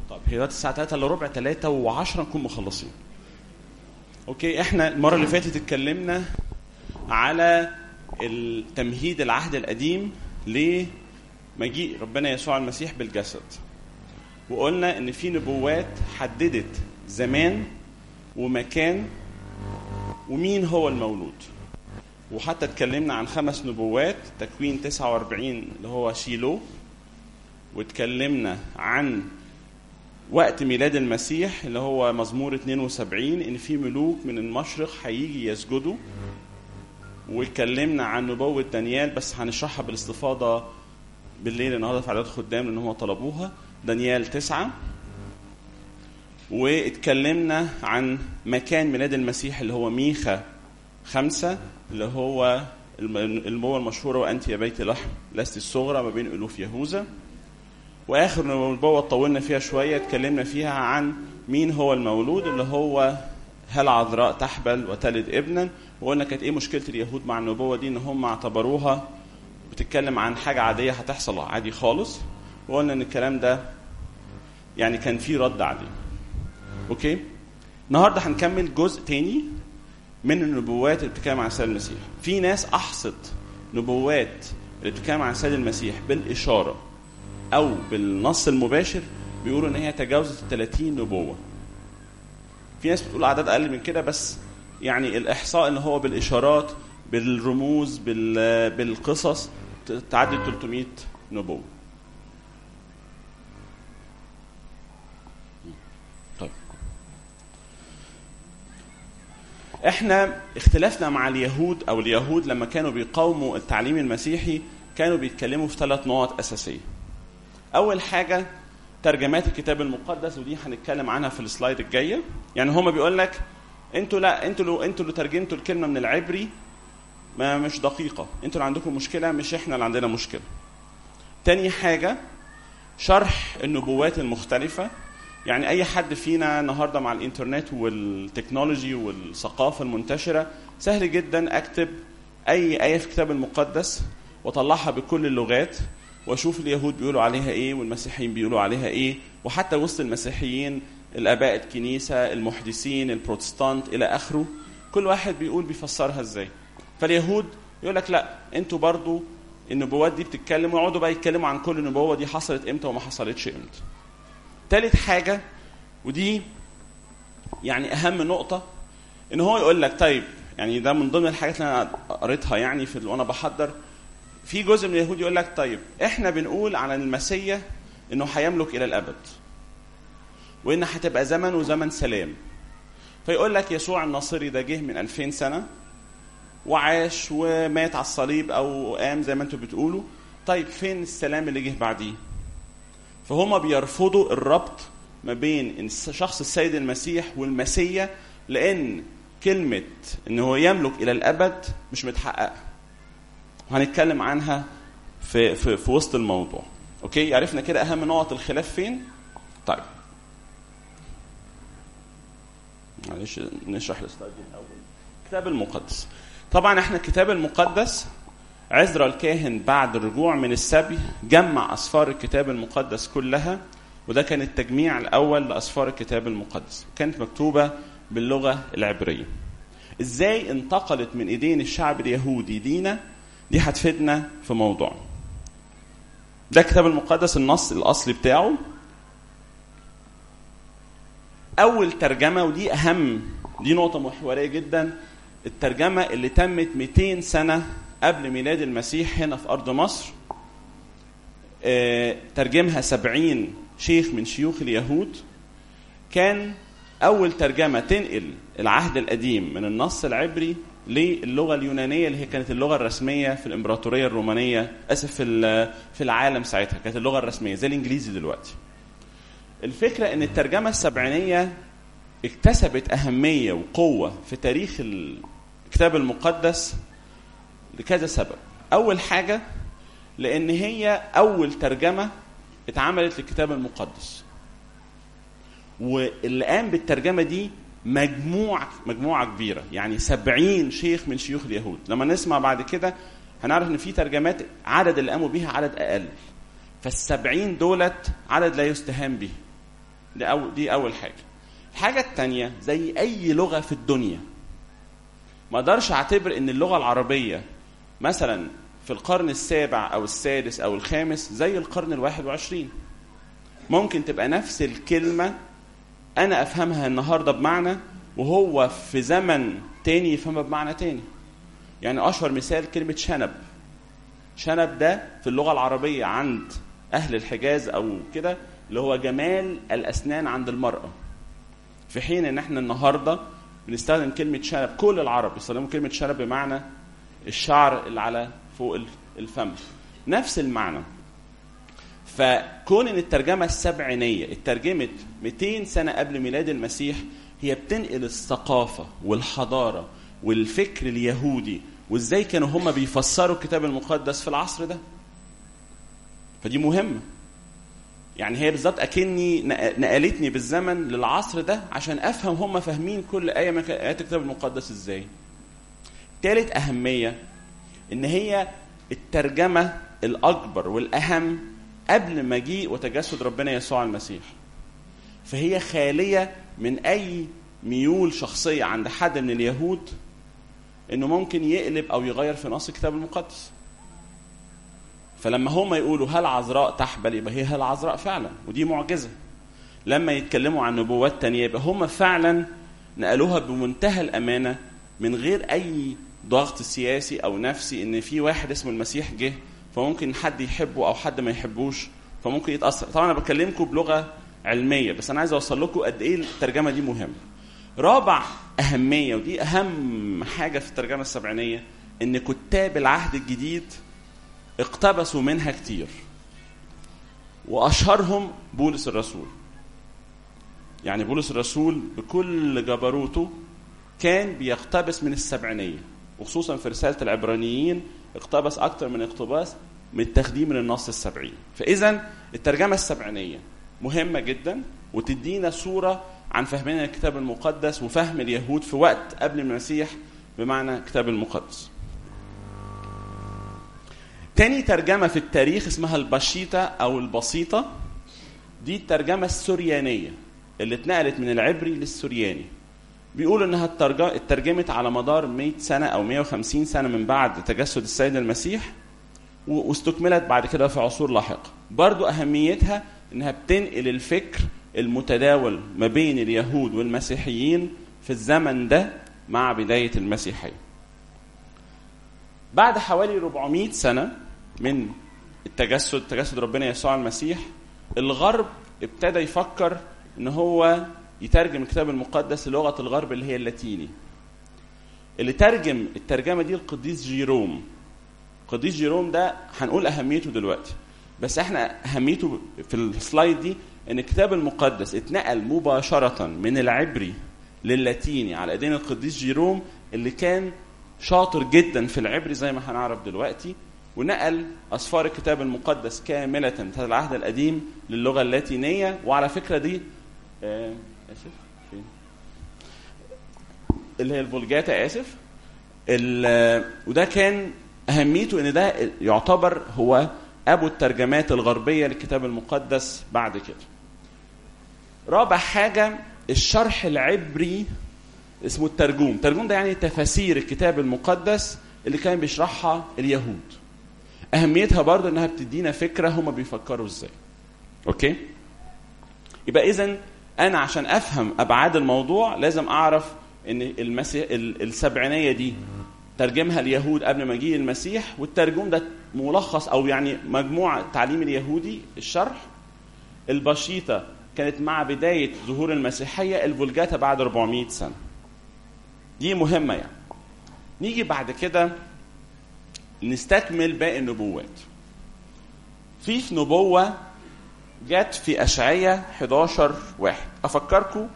طب هي دلوقتي الساعه 3 الا ربع 3 و10 نكون مخلصين اوكي احنا المره اللي فاتت اتكلمنا على التمهيد العهد القديم لمجيء ربنا يسوع المسيح بالجسد وقلنا ان في نبوات حددت زمان ومكان ومين هو المولود وحتى اتكلمنا عن خمس نبوات تكوين 49 اللي هو شيلو واتكلمنا عن وقت ميلاد المسيح اللي هو مزمور 72 ان في ملوك من المشرق هيجي يسجدوا واتكلمنا عن نبوة دانيال بس هنشرحها بالاستفاضة بالليل النهارده في عدد خدام لان هم طلبوها دانيال تسعة واتكلمنا عن مكان ميلاد المسيح اللي هو ميخا خمسة اللي هو النبوة المشهورة وأنت يا بيت لحم لست الصغرى ما بين ألوف يهوذا واخر نبوه طولنا فيها شويه اتكلمنا فيها عن مين هو المولود اللي هو هل عذراء تحبل وتلد ابنا وقلنا كانت ايه مشكله اليهود مع النبوه دي ان هم اعتبروها بتتكلم عن حاجه عاديه هتحصل عادي خالص وقلنا ان الكلام ده يعني كان فيه رد عليه اوكي النهارده هنكمل جزء تاني من النبوات اللي بتتكلم عن السيد المسيح في ناس احصت نبوات اللي بتتكلم عن السيد المسيح بالاشاره او بالنص المباشر بيقولوا ان هي تجاوزت ال 30 نبوه. في ناس بتقول اعداد اقل من كده بس يعني الاحصاء اللي هو بالاشارات بالرموز بالقصص تعدي 300 نبوه. طيب احنا اختلافنا مع اليهود او اليهود لما كانوا بيقاوموا التعليم المسيحي كانوا بيتكلموا في ثلاث نقط اساسيه. اول حاجه ترجمات الكتاب المقدس ودي هنتكلم عنها في السلايد الجايه يعني هما بيقول لك انتوا لا انتوا لو انتوا اللي ترجمتوا الكلمه من العبري ما مش دقيقه انتوا اللي عندكم مشكله مش احنا اللي عندنا مشكله تاني حاجه شرح النبوات المختلفه يعني اي حد فينا النهارده مع الانترنت والتكنولوجي والثقافه المنتشره سهل جدا اكتب اي ايه في الكتاب المقدس واطلعها بكل اللغات واشوف اليهود بيقولوا عليها ايه والمسيحيين بيقولوا عليها ايه وحتى وسط المسيحيين الاباء الكنيسه المحدثين البروتستانت الى اخره كل واحد بيقول بيفسرها ازاي فاليهود يقول لك لا انتوا برضو النبوات دي بتتكلم ويقعدوا بقى يتكلموا عن كل نبوه دي حصلت امتى وما حصلتش امتى تالت حاجه ودي يعني اهم نقطه ان هو يقول لك طيب يعني ده من ضمن الحاجات اللي انا قريتها يعني في وانا بحضر في جزء من اليهود يقول لك طيب احنا بنقول عن المسيا انه هيملك الى الابد وان هتبقى زمن وزمن سلام فيقول لك يسوع الناصري ده جه من 2000 سنه وعاش ومات على الصليب او قام زي ما انتم بتقولوا طيب فين السلام اللي جه بعديه فهم بيرفضوا الربط ما بين شخص السيد المسيح والمسيا لان كلمه ان هو يملك الى الابد مش متحققه وهنتكلم عنها في في في وسط الموضوع اوكي عرفنا كده اهم نقط الخلاف فين طيب معلش نشرح السلايد الاول الكتاب المقدس طبعا احنا الكتاب المقدس عزرا الكاهن بعد الرجوع من السبي جمع اسفار الكتاب المقدس كلها وده كان التجميع الاول لاسفار الكتاب المقدس كانت مكتوبه باللغه العبريه ازاي انتقلت من ايدين الشعب اليهودي لينا دي هتفيدنا في موضوع ده الكتاب المقدس النص الاصلي بتاعه اول ترجمه ودي اهم دي نقطه محوريه جدا الترجمه اللي تمت 200 سنه قبل ميلاد المسيح هنا في ارض مصر ترجمها 70 شيخ من شيوخ اليهود كان اول ترجمه تنقل العهد القديم من النص العبري للغه اليونانيه اللي هي كانت اللغه الرسميه في الامبراطوريه الرومانيه اسف في في العالم ساعتها كانت اللغه الرسميه زي الانجليزي دلوقتي الفكره ان الترجمه السبعينيه اكتسبت اهميه وقوه في تاريخ الكتاب المقدس لكذا سبب اول حاجه لان هي اول ترجمه اتعملت للكتاب المقدس واللي قام بالترجمه دي مجموعة مجموعة كبيرة يعني سبعين شيخ من شيوخ اليهود لما نسمع بعد كده هنعرف ان في ترجمات عدد اللي قاموا بيها عدد اقل فالسبعين دولت عدد لا يستهان به دي أول, دي أول حاجة الحاجة التانية زي أي لغة في الدنيا ما اقدرش اعتبر ان اللغة العربية مثلا في القرن السابع او السادس او الخامس زي القرن الواحد وعشرين ممكن تبقى نفس الكلمة انا افهمها النهاردة بمعنى وهو في زمن تاني يفهمها بمعنى تاني يعني اشهر مثال كلمة شنب شنب ده في اللغة العربية عند اهل الحجاز او كده اللي هو جمال الاسنان عند المرأة في حين ان احنا النهارده بنستخدم كلمة شنب كل العرب بيستخدموا كلمة شنب بمعنى الشعر اللي على فوق الفم نفس المعنى فكون ان الترجمة السبعينية اترجمت 200 سنة قبل ميلاد المسيح هي بتنقل الثقافة والحضارة والفكر اليهودي وازاي كانوا هم بيفسروا الكتاب المقدس في العصر ده فدي مهمة يعني هي بالظبط اكني نقلتني بالزمن للعصر ده عشان افهم هم فاهمين كل ايه من ايات الكتاب المقدس ازاي. ثالث اهميه ان هي الترجمه الاكبر والاهم قبل مجيء وتجسد ربنا يسوع المسيح. فهي خاليه من اي ميول شخصيه عند حد من اليهود انه ممكن يقلب او يغير في نص الكتاب المقدس. فلما هم يقولوا هل عذراء تحبل يبقى هي هل عذراء فعلا ودي معجزة لما يتكلموا عن نبوات تانية يبقى هم فعلا نقلوها بمنتهى الأمانة من غير أي ضغط سياسي أو نفسي إن في واحد اسمه المسيح جه فممكن حد يحبه أو حد ما يحبوش فممكن يتأثر طبعا أنا بكلمكم بلغة علمية بس أنا عايز أوصل لكم قد إيه الترجمة دي مهمة رابع أهمية ودي أهم حاجة في الترجمة السبعينية إن كتاب العهد الجديد اقتبسوا منها كتير واشهرهم بولس الرسول يعني بولس الرسول بكل جبروته كان بيقتبس من السبعينيه وخصوصا في رساله العبرانيين اقتبس اكثر من اقتباس من التخديم من النص السبعين فاذا الترجمه السبعينيه مهمه جدا وتدينا صوره عن فهمنا الكتاب المقدس وفهم اليهود في وقت قبل المسيح بمعنى الكتاب المقدس تاني ترجمة في التاريخ اسمها البشيطة أو البسيطة دي الترجمة السريانية اللي اتنقلت من العبري للسرياني بيقولوا انها اترجمت على مدار 100 سنة أو 150 سنة من بعد تجسد السيد المسيح واستكملت بعد كده في عصور لاحقة برضو أهميتها انها بتنقل الفكر المتداول ما بين اليهود والمسيحيين في الزمن ده مع بداية المسيحية بعد حوالي 400 سنة من التجسد تجسد ربنا يسوع المسيح الغرب ابتدى يفكر ان هو يترجم الكتاب المقدس للغه الغرب اللي هي اللاتيني اللي ترجم الترجمه دي القديس جيروم القديس جيروم ده هنقول اهميته دلوقتي بس احنا اهميته في السلايد دي ان الكتاب المقدس اتنقل مباشره من العبري للاتيني على ايدين القديس جيروم اللي كان شاطر جدا في العبري زي ما هنعرف دلوقتي ونقل أسفار الكتاب المقدس كاملة بتاعت العهد القديم للغة اللاتينية وعلى فكرة دي آه آسف فين؟ اللي هي الفولجاتا آسف وده كان أهميته إن ده يعتبر هو أبو الترجمات الغربية للكتاب المقدس بعد كده. رابع حاجة الشرح العبري اسمه الترجوم، الترجوم ده يعني تفاسير الكتاب المقدس اللي كان بيشرحها اليهود. اهميتها برضه انها بتدينا فكره هما بيفكروا ازاي اوكي يبقى اذا انا عشان افهم ابعاد الموضوع لازم اعرف ان المسيح السبعينيه دي ترجمها اليهود قبل مجيء المسيح والترجم ده ملخص او يعني مجموعه التعليم اليهودي الشرح البسيطه كانت مع بدايه ظهور المسيحيه الفولجاتا بعد 400 سنه دي مهمه يعني نيجي بعد كده نستكمل باقي النبوات في نبوة جت في أشعية 11 واحد أفكركم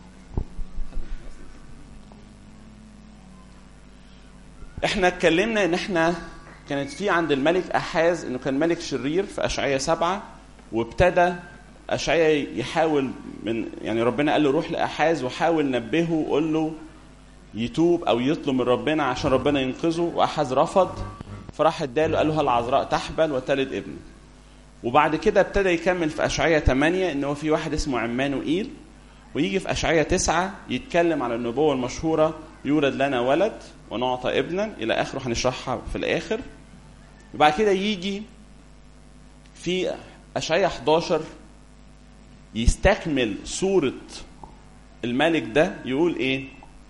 احنا اتكلمنا ان احنا كانت في عند الملك احاز انه كان ملك شرير في اشعياء سبعه وابتدى اشعياء يحاول من يعني ربنا قال له روح لاحاز وحاول نبهه وقول له يتوب او يطلب من ربنا عشان ربنا ينقذه واحاز رفض فراح اداله قال له هل عذراء تحبل وتلد ابن وبعد كده ابتدى يكمل في اشعياء 8 ان هو في واحد اسمه عمانوئيل ويجي في اشعياء 9 يتكلم على النبوه المشهوره يولد لنا ولد ونعطى ابنا الى اخره هنشرحها في الاخر وبعد كده يجي في اشعياء 11 يستكمل صوره الملك ده يقول ايه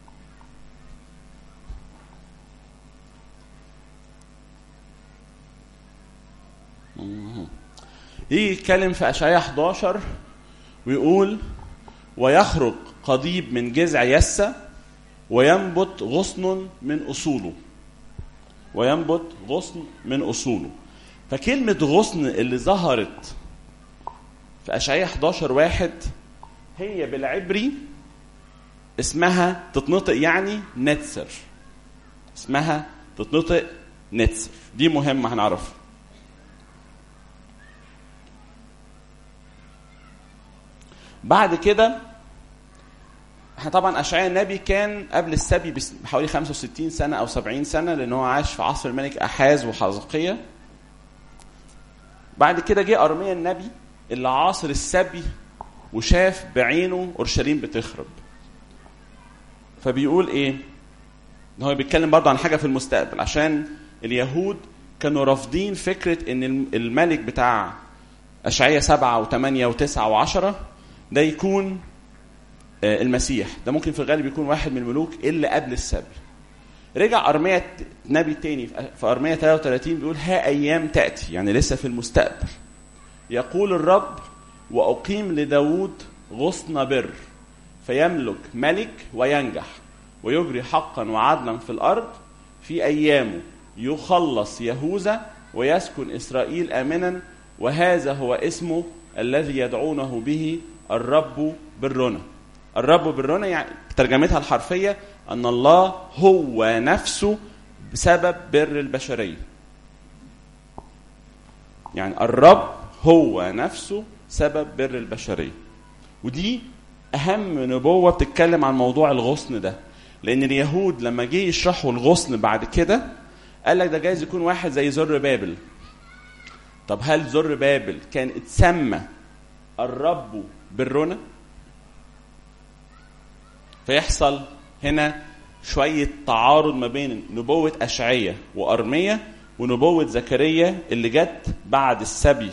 يجي يتكلم في اشعياء 11 ويقول ويخرج قضيب من جذع يسة وينبت غصن من اصوله وينبت غصن من اصوله فكلمة غصن اللي ظهرت في اشعياء 11 واحد هي بالعبري اسمها تتنطق يعني نتسر اسمها تتنطق نتسر دي مهمة هنعرفها بعد كده احنا طبعا اشعياء النبي كان قبل السبي بحوالي 65 سنه او 70 سنه لان هو عاش في عصر الملك احاز وحزقية بعد كده جه ارميا النبي اللي عاصر السبي وشاف بعينه اورشليم بتخرب فبيقول ايه ان هو بيتكلم برضه عن حاجه في المستقبل عشان اليهود كانوا رافضين فكره ان الملك بتاع اشعياء سبعة وثمانية وتسعة وعشرة ده يكون المسيح ده ممكن في الغالب يكون واحد من الملوك اللي قبل السبي رجع أرمية نبي تاني في أرمية 33 بيقول ها أيام تأتي يعني لسه في المستقبل يقول الرب وأقيم لداود غصن بر فيملك ملك وينجح ويجري حقا وعدلا في الأرض في أيامه يخلص يهوذا ويسكن إسرائيل آمنا وهذا هو اسمه الذي يدعونه به الرب برنا الرب برنا يعني ترجمتها الحرفية أن الله هو نفسه بسبب بر البشرية يعني الرب هو نفسه سبب بر البشرية ودي أهم نبوة بتتكلم عن موضوع الغصن ده لأن اليهود لما جه يشرحوا الغصن بعد كده قال لك ده جايز يكون واحد زي زر بابل طب هل زر بابل كان اتسمى الرب برنا فيحصل هنا شوية تعارض ما بين نبوة أشعية وأرمية ونبوة زكريا اللي جت بعد السبي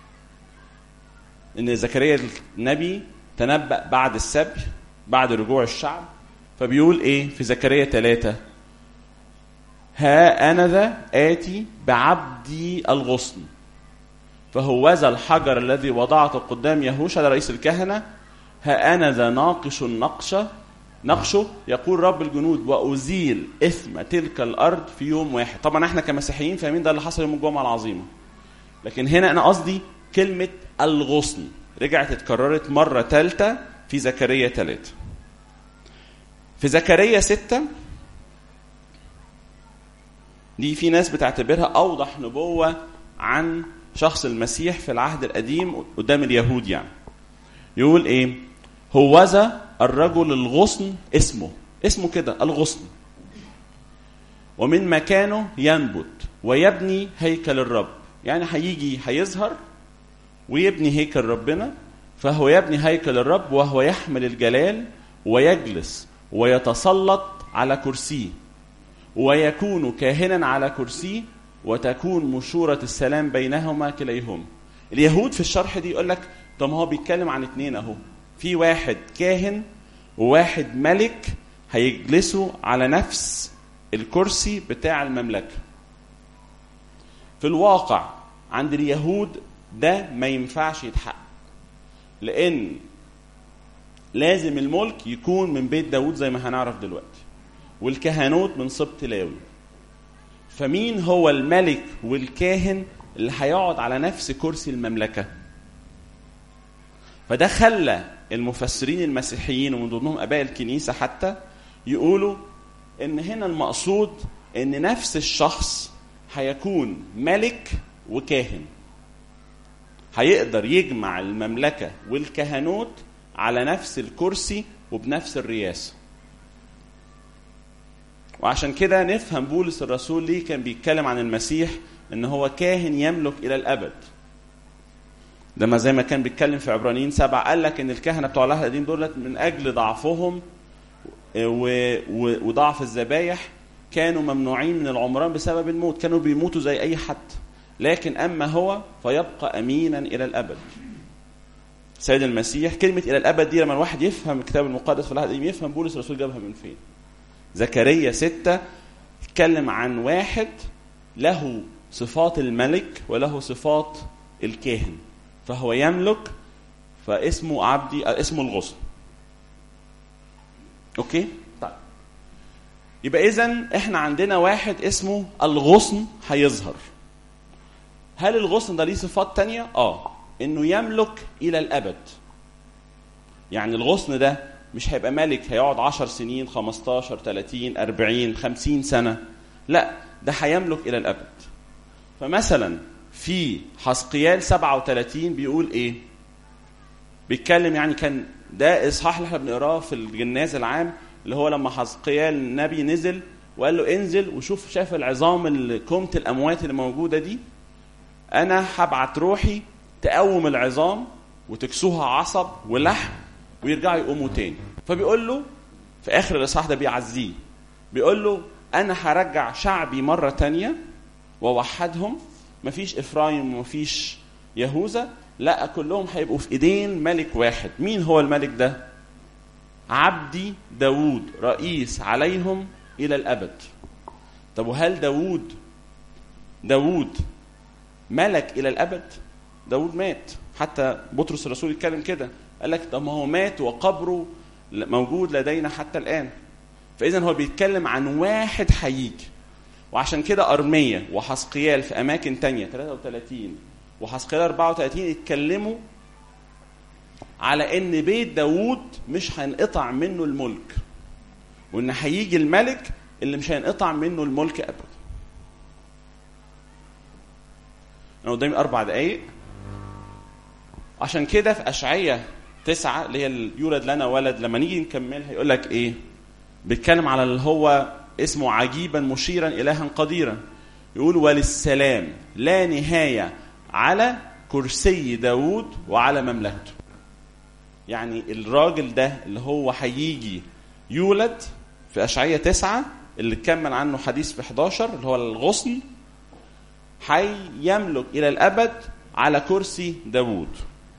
إن زكريا النبي تنبأ بعد السبي بعد رجوع الشعب فبيقول إيه في زكريا ثلاثة ها أنا ذا آتي بعبدي الغصن فهوذا الحجر الذي وضعته قدام يهوشع رئيس الكهنة ها أنا ذا ناقش النقشة نقشه يقول رب الجنود وأزيل إثم تلك الأرض في يوم واحد طبعا احنا كمسيحيين فاهمين ده اللي حصل يوم الجمعة العظيمة لكن هنا أنا قصدي كلمة الغصن رجعت اتكررت مرة ثالثة في زكريا ثلاثة في زكريا ستة دي في ناس بتعتبرها أوضح نبوة عن شخص المسيح في العهد القديم قدام اليهود يعني يقول ايه هوذا الرجل الغصن اسمه اسمه كده الغصن ومن مكانه ينبت ويبني هيكل الرب يعني هيجي هيظهر ويبني هيكل ربنا فهو يبني هيكل الرب وهو يحمل الجلال ويجلس ويتسلط على كرسيه ويكون كاهنا على كرسيه وتكون مشورة السلام بينهما كليهما اليهود في الشرح دي يقول لك طب هو بيتكلم عن اتنين اهو في واحد كاهن وواحد ملك هيجلسوا على نفس الكرسي بتاع المملكة في الواقع عند اليهود ده ما ينفعش يتحقق لأن لازم الملك يكون من بيت داود زي ما هنعرف دلوقتي والكهنوت من سبط لاوي فمين هو الملك والكاهن اللي هيقعد على نفس كرسي المملكه فده خلى المفسرين المسيحيين ومن ضمنهم اباء الكنيسه حتى يقولوا ان هنا المقصود ان نفس الشخص هيكون ملك وكاهن هيقدر يجمع المملكه والكهنوت على نفس الكرسي وبنفس الرياسه وعشان كده نفهم بولس الرسول ليه كان بيتكلم عن المسيح ان هو كاهن يملك الى الابد ده ما زي ما كان بيتكلم في عبرانيين سبعة قال لك ان الكهنه بتوع العهد القديم دولت من اجل ضعفهم و- و- وضعف الذبايح كانوا ممنوعين من العمران بسبب الموت كانوا بيموتوا زي اي حد لكن اما هو فيبقى امينا الى الابد سيد المسيح كلمة إلى الأبد دي لما الواحد يفهم الكتاب المقدس في العهد القديم يفهم بولس الرسول جابها من فين. زكريا ستة اتكلم عن واحد له صفات الملك وله صفات الكاهن فهو يملك فاسمه عبدي آه، اسمه الغصن. اوكي؟ طيب يبقى إذا احنا عندنا واحد اسمه الغصن هيظهر. هل الغصن ده ليه صفات تانية؟ اه انه يملك الى الابد. يعني الغصن ده مش هيبقى ملك هيقعد 10 سنين 15 30 40 50 سنه لا ده هيملك الى الابد. فمثلا في حسقيال 37 بيقول ايه؟ بيتكلم يعني كان ده اصحاح اللي احنا بنقراه في الجناز العام اللي هو لما حسقيال النبي نزل وقال له انزل وشوف شاف العظام اللي كومة الاموات اللي موجوده دي انا هبعت روحي تقوم العظام وتكسوها عصب ولحم ويرجعوا يقوموا تاني فبيقول له في اخر الاصحاح ده بيعزيه بيقول له انا هرجع شعبي مره تانية ووحدهم مفيش افرايم ومفيش يهوذا لا كلهم هيبقوا في ايدين ملك واحد مين هو الملك ده عبدي داوود رئيس عليهم الى الابد طب وهل داوود داوود ملك الى الابد داود مات حتى بطرس الرسول يتكلم كده قال لك طب ما هو مات وقبره موجود لدينا حتى الان فاذا هو بيتكلم عن واحد هيجي وعشان كده ارميه وحسقيال في اماكن تانية 33 وحسقيال 34 يتكلموا على ان بيت داوود مش هينقطع منه الملك وان هيجي الملك اللي مش هينقطع منه الملك ابدا انا قدامي اربع دقايق عشان كده في اشعياء تسعة اللي هي يولد لنا ولد لما نيجي نكملها يقول لك ايه بيتكلم على اللي هو اسمه عجيبا مشيرا الها قديرا يقول وللسلام لا نهايه على كرسي داوود وعلى مملكته يعني الراجل ده اللي هو هيجي يولد في اشعياء تسعة اللي اتكمل عنه حديث في 11 اللي هو الغصن حي يملك إلى الأبد على كرسي داوود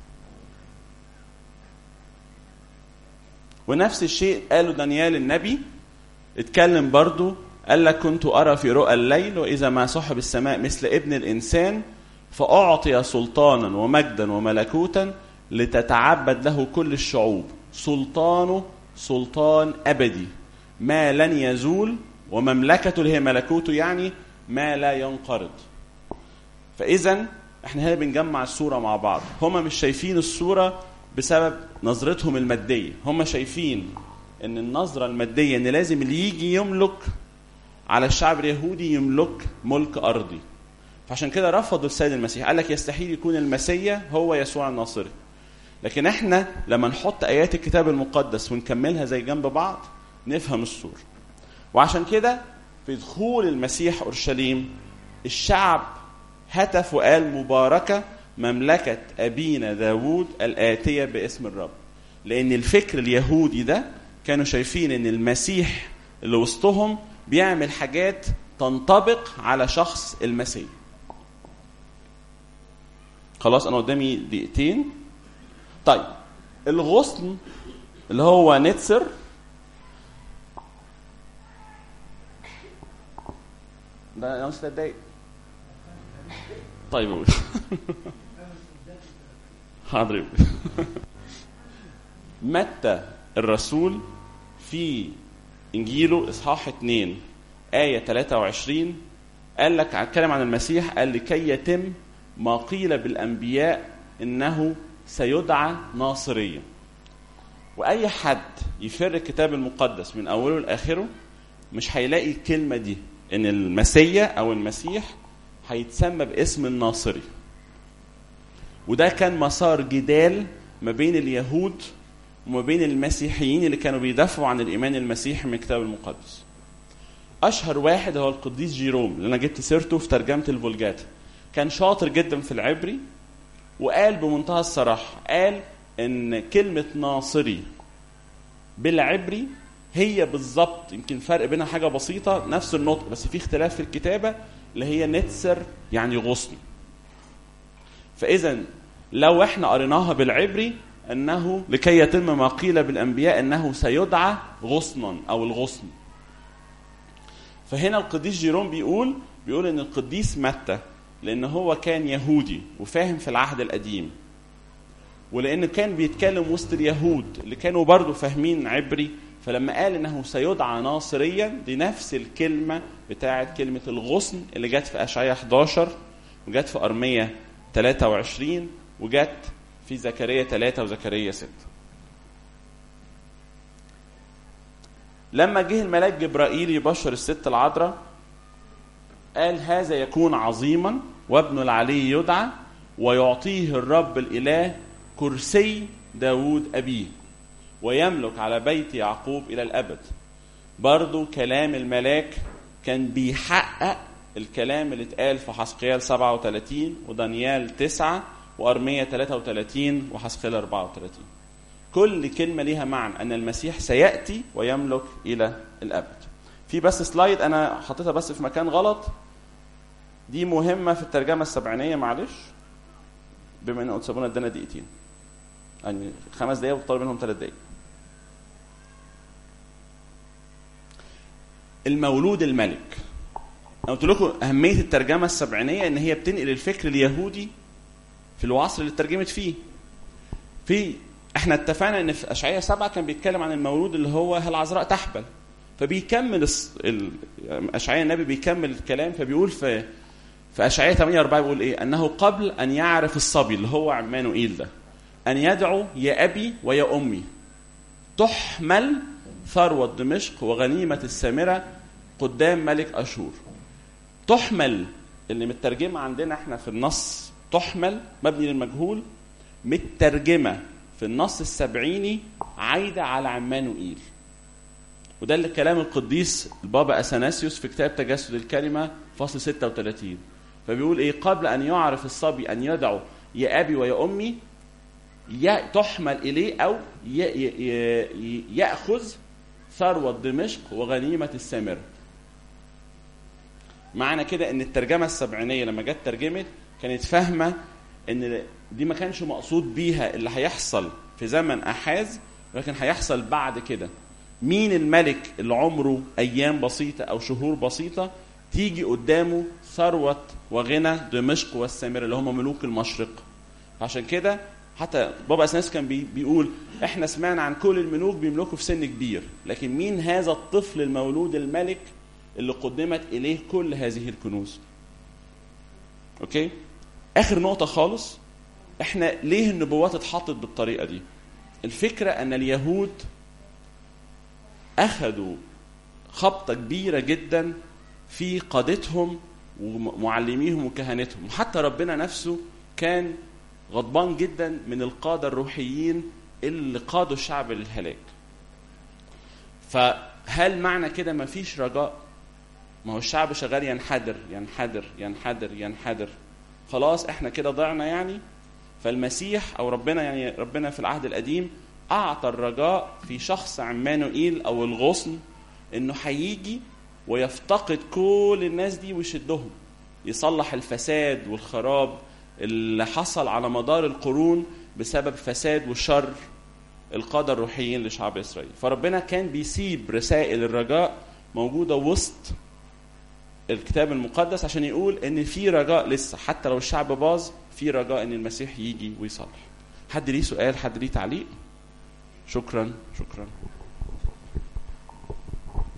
ونفس الشيء قاله دانيال النبي اتكلم برضو قال لك كنت أرى في رؤى الليل وإذا ما صحب السماء مثل ابن الإنسان فأعطي سلطانا ومجدا وملكوتا لتتعبد له كل الشعوب سلطانه سلطان أبدي ما لن يزول ومملكته اللي هي ملكوته يعني ما لا ينقرض فاذا احنا هنا بنجمع الصوره مع بعض هم مش شايفين الصوره بسبب نظرتهم الماديه هم شايفين ان النظره الماديه ان لازم اللي يجي يملك على الشعب اليهودي يملك ملك ارضي فعشان كده رفضوا السيد المسيح قال لك يستحيل يكون المسيا هو يسوع الناصري لكن احنا لما نحط ايات الكتاب المقدس ونكملها زي جنب بعض نفهم الصوره وعشان كده في دخول المسيح اورشليم الشعب هتف وقال مباركه مملكه ابينا داوود الاتيه باسم الرب لان الفكر اليهودي ده كانوا شايفين ان المسيح اللي وسطهم بيعمل حاجات تنطبق على شخص المسيح خلاص انا قدامي دقيقتين طيب الغصن اللي هو نتسر ده انا ست دقايق طيب قول حاضر متى الرسول في انجيله اصحاح 2 ايه 23 قال لك اتكلم عن المسيح قال لكي يتم ما قيل بالانبياء انه سيدعى ناصريا واي حد يفر الكتاب المقدس من اوله لاخره مش هيلاقي الكلمه دي ان المسيا او المسيح هيتسمى باسم الناصري وده كان مسار جدال ما بين اليهود وما بين المسيحيين اللي كانوا بيدافعوا عن الايمان المسيحي من الكتاب المقدس اشهر واحد هو القديس جيروم اللي انا جبت سيرته في ترجمه الفولجات كان شاطر جدا في العبري وقال بمنتهى الصراحه قال ان كلمه ناصري بالعبري هي بالظبط يمكن فرق بينها حاجه بسيطه نفس النطق بس في اختلاف في الكتابه اللي هي نتسر يعني غصن فاذا لو احنا قريناها بالعبري انه لكي يتم ما قيل بالانبياء انه سيدعى غصنا او الغصن فهنا القديس جيروم بيقول بيقول ان القديس متى لان هو كان يهودي وفاهم في العهد القديم ولان كان بيتكلم وسط اليهود اللي كانوا برضه فاهمين عبري فلما قال انه سيدعى ناصريا دي نفس الكلمه بتاعه كلمه الغصن اللي جت في اشعياء 11 وجت في ارميه 23 وجت في زكريا 3 وزكريا 6 لما جه الملاك جبرائيل يبشر الست العذراء قال هذا يكون عظيما وابن العلي يدعى ويعطيه الرب الإله كرسي داود أبيه ويملك على بيت يعقوب إلى الأبد برضو كلام الملاك كان بيحقق الكلام اللي اتقال في حسقيال 37 ودانيال 9 وأرمية 33 وحسقيال 34 كل كلمة ليها معنى أن المسيح سيأتي ويملك إلى الأبد في بس سلايد أنا حطيتها بس في مكان غلط دي مهمة في الترجمة السبعينية معلش بما ان قدس ابونا ادانا دقيقتين يعني خمس دقايق وطالب منهم ثلاث دقايق المولود الملك انا قلت لكم اهميه الترجمه السبعينيه ان هي بتنقل الفكر اليهودي في العصر اللي اترجمت فيه في احنا اتفقنا ان في اشعياء سبعه كان بيتكلم عن المولود اللي هو العذراء تحبل فبيكمل الس- ال- اشعياء النبي بيكمل الكلام فبيقول في في اشعياء 8 4 بيقول ايه؟ انه قبل ان يعرف الصبي اللي هو عمانوئيل ده ان يدعو يا ابي ويا امي تحمل ثروة دمشق وغنيمة السامرة قدام ملك أشور تحمل اللي مترجمة عندنا احنا في النص تحمل مبني للمجهول مترجمة في النص السبعيني عايدة على عمانوئيل وده اللي كلام القديس البابا اثناسيوس في كتاب تجسد الكلمه فصل 36 فبيقول ايه قبل ان يعرف الصبي ان يدعو يا ابي ويا امي ي- تحمل اليه او ي- ي- ي- ياخذ ثروه دمشق وغنيمه السامره معنى كده ان الترجمه السبعينيه لما جت ترجمت كانت فاهمه ان دي ما كانش مقصود بيها اللي هيحصل في زمن احاز ولكن هيحصل بعد كده مين الملك اللي عمره ايام بسيطه او شهور بسيطه تيجي قدامه ثروه وغنى دمشق والسامره اللي هم ملوك المشرق عشان كده حتى بابا اسناس كان بي بيقول احنا سمعنا عن كل الملوك بيملكوا في سن كبير لكن مين هذا الطفل المولود الملك اللي قدمت اليه كل هذه الكنوز اوكي اخر نقطه خالص احنا ليه النبوات اتحطت بالطريقه دي الفكره ان اليهود اخذوا خبطه كبيره جدا في قادتهم ومعلميهم وكهنتهم وحتى ربنا نفسه كان غضبان جدا من القاده الروحيين اللي قادوا الشعب للهلاك فهل معنى كده ما فيش رجاء ما هو الشعب شغال ينحدر ينحدر ينحدر ينحدر خلاص احنا كده ضعنا يعني فالمسيح او ربنا يعني ربنا في العهد القديم اعطى الرجاء في شخص عمانوئيل او الغصن انه هيجي ويفتقد كل الناس دي ويشدهم يصلح الفساد والخراب اللي حصل على مدار القرون بسبب فساد وشر القاده الروحيين لشعب اسرائيل فربنا كان بيسيب رسائل الرجاء موجوده وسط الكتاب المقدس عشان يقول ان في رجاء لسه حتى لو الشعب باظ في رجاء ان المسيح يجي ويصلح حد ليه سؤال حد ليه تعليق شكرا شكرا